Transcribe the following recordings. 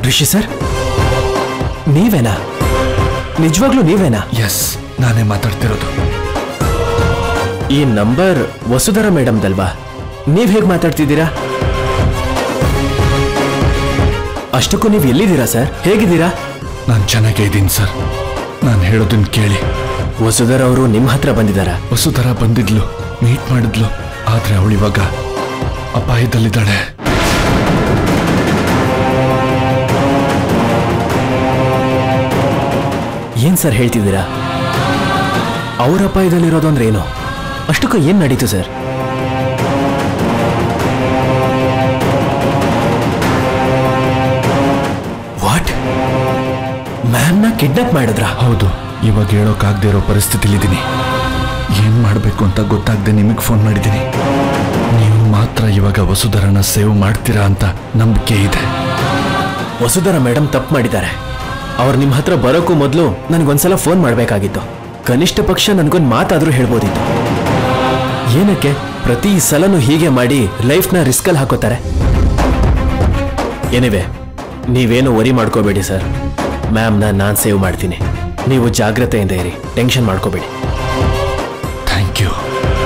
Rishi sir ನೀವೇನಾ ನಿಜವಾಗ್ಲೂ ನೀವೇನಾ S ನಾನೇ ಮಾತಾಡ್ತಿರೋದು ಈ ನಂಬರ್ ವಸುಧರ ಮೇಡಮ್ದಲ್ವಾ ನೀವ್ ಹೇಗ್ ಮಾತಾಡ್ತಿದ್ದೀರಾ ಅಷ್ಟಕ್ಕೂ ನೀವು ಎಲ್ಲಿದ್ದೀರಾ ಸರ್ ಹೇಗಿದ್ದೀರಾ ನಾನು ಚೆನ್ನಾಗೇ ಇದ್ದೀನಿ ಸರ್ ನಾನು ಹೇಳೋದನ್ನ ಕೇಳಿ ವಸುಧರ್ ಅವರು ನಿಮ್ಮ ಹತ್ರ ಬಂದಿದ್ದಾರಾ ವಸುಧರ ಬಂದಿದ್ಲು ಮೀಟ್ ಮಾಡಿದ್ಲು ಆದ್ರೆ ಅವಳಿವಾಗ ಅಪಾಯದಲ್ಲಿದ್ದಾಳೆ ಏನ್ ಸರ್ ಹೇಳ್ತಿದ್ದೀರಾ ಅವ್ರ ಅಪಾಯದಲ್ಲಿರೋದು ಅಂದ್ರೆ ಏನು ಅಷ್ಟಕ್ಕೂ ಏನ್ ನಡೀತು ಸರ್ ವಾಟ್ ಮ್ಯಾಮ್ನ ಕಿಡ್ನಾಪ್ ಮಾಡಿದ್ರಾ ಹೌದು ಇವಾಗ ಹೇಳೋಕ್ಕಾಗದೇ ಇರೋ ಪರಿಸ್ಥಿತಿಲಿದ್ದೀನಿ ಏನ್ ಮಾಡಬೇಕು ಅಂತ ಗೊತ್ತಾಗದೆ ನಿಮಗೆ ಫೋನ್ ಮಾಡಿದ್ದೀನಿ ನೀವು ಮಾತ್ರ ಇವಾಗ ವಸುಧರನ ಸೇವ್ ಮಾಡ್ತೀರಾ ಅಂತ ನಂಬಿಕೆ ಇದೆ ವಸುಧರ ಮೇಡಮ್ ತಪ್ಪು ಮಾಡಿದ್ದಾರೆ ಅವ್ರು ನಿಮ್ಮ ಹತ್ರ ಬರೋಕ್ಕೂ ಮೊದಲು ನನಗೊಂದ್ಸಲ ಫೋನ್ ಮಾಡಬೇಕಾಗಿತ್ತು ಕನಿಷ್ಠ ಪಕ್ಷ ನನಗೊಂದು ಮಾತಾದ್ರೂ ಹೇಳ್ಬೋದಿತ್ತು ಏನಕ್ಕೆ ಪ್ರತಿ ಸಲನೂ ಹೀಗೆ ಮಾಡಿ ಲೈಫ್ನ ರಿಸ್ಕಲ್ಲಿ ಹಾಕೋತಾರೆ ಏನಿವೆ ನೀವೇನು ವರಿ ಮಾಡ್ಕೋಬೇಡಿ ಸರ್ ಮ್ಯಾಮ್ನ ನಾನು ಸೇವ್ ಮಾಡ್ತೀನಿ ನೀವು ಜಾಗ್ರತೆಯಿಂದ ಇರಿ ಟೆನ್ಷನ್ ಮಾಡ್ಕೋಬೇಡಿ ಥ್ಯಾಂಕ್ ಯು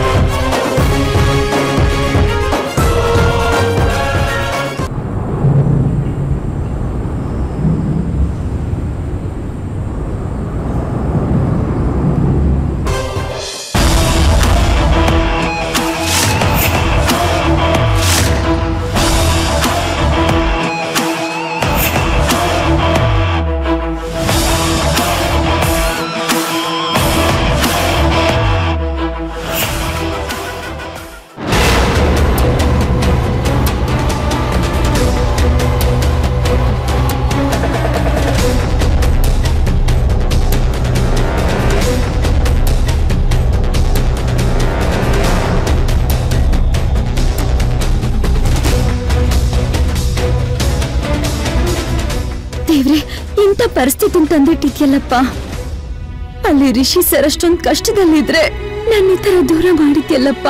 ದೇವ್ರೆ ಇಂಥ ಪರಿಸ್ಥಿತಿ ತಂದಿಟ್ಟಿದ್ಯಲ್ಲಪ್ಪ ಅಲ್ಲಿ ರಿಷಿ ಸರ್ ಅಷ್ಟೊಂದು ಕಷ್ಟದಲ್ಲಿದ್ರೆ ನನ್ನ ಈ ತರ ದೂರ ಮಾಡಿದ್ಯಲ್ಲಪ್ಪ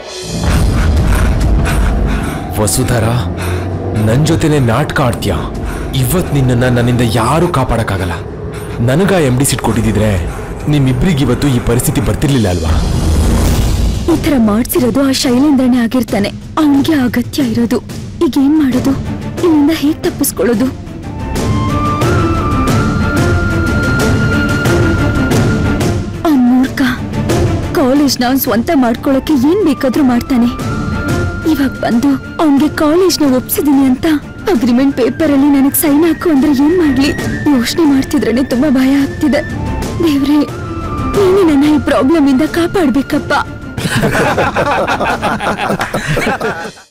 ವಸುಧರ ನನ್ ಜೊತೆನೆ ನಾಟಕ ಆಡ್ತೀಯ ಇವತ್ ನಿನ್ನನ್ನ ನನ್ನಿಂದ ಯಾರು ಕಾಪಾಡಕ್ಕಾಗಲ್ಲ ನನಗ ಎಂ ಡಿ ಸಿಟ್ ಕೊಟ್ಟಿದ್ರೆ ನಿಮ್ಮಿಬ್ರಿಗಿವತ್ತು ಈ ಪರಿಸ್ಥಿತಿ ಬರ್ತಿರ್ಲಿಲ್ಲ ಅಲ್ವಾ ಈ ತರ ಮಾಡ್ಸಿರೋದು ಆ ಶೈಲೇಂದ್ರನೇ ಆಗಿರ್ತಾನೆ ಅವನಿಗೆ ಅಗತ್ಯ ಇರೋದು ಈಗ ಏನ್ ಮಾಡೋದು ಇಲ್ಲಿಂದ ಹೇಗ್ ತಪ್ಪಿಸ್ಕೊಳ್ಳೋದು ಆ ಮೂರ್ಖ ಕಾಲೇಜ್ನ ಅವ್ನ್ ಸ್ವಂತ ಮಾಡ್ಕೊಳಕ್ಕೆ ಏನ್ ಬೇಕಾದ್ರೂ ಮಾಡ್ತಾನೆ ಇವಾಗ ಬಂದು ಅವನ್ಗೆ ಕಾಲೇಜ್ನ ಒಪ್ಸಿದೀನಿ ಅಂತ ಅಗ್ರಿಮೆಂಟ್ ಪೇಪರ್ ಅಲ್ಲಿ ನನಗ್ ಸೈನ್ ಹಾಕು ಅಂದ್ರೆ ಏನ್ ಮಾಡ್ಲಿ ಯೋಚನೆ ಮಾಡ್ತಿದ್ರೇನೆ ತುಂಬಾ ಭಯ ಆಗ್ತಿದೆ ದೇವ್ರೆ ನೀನು ನನ್ನ ಈ ಪ್ರಾಬ್ಲಮ್ ಇಂದ ಕಾಪಾಡ್ಬೇಕಪ್ಪ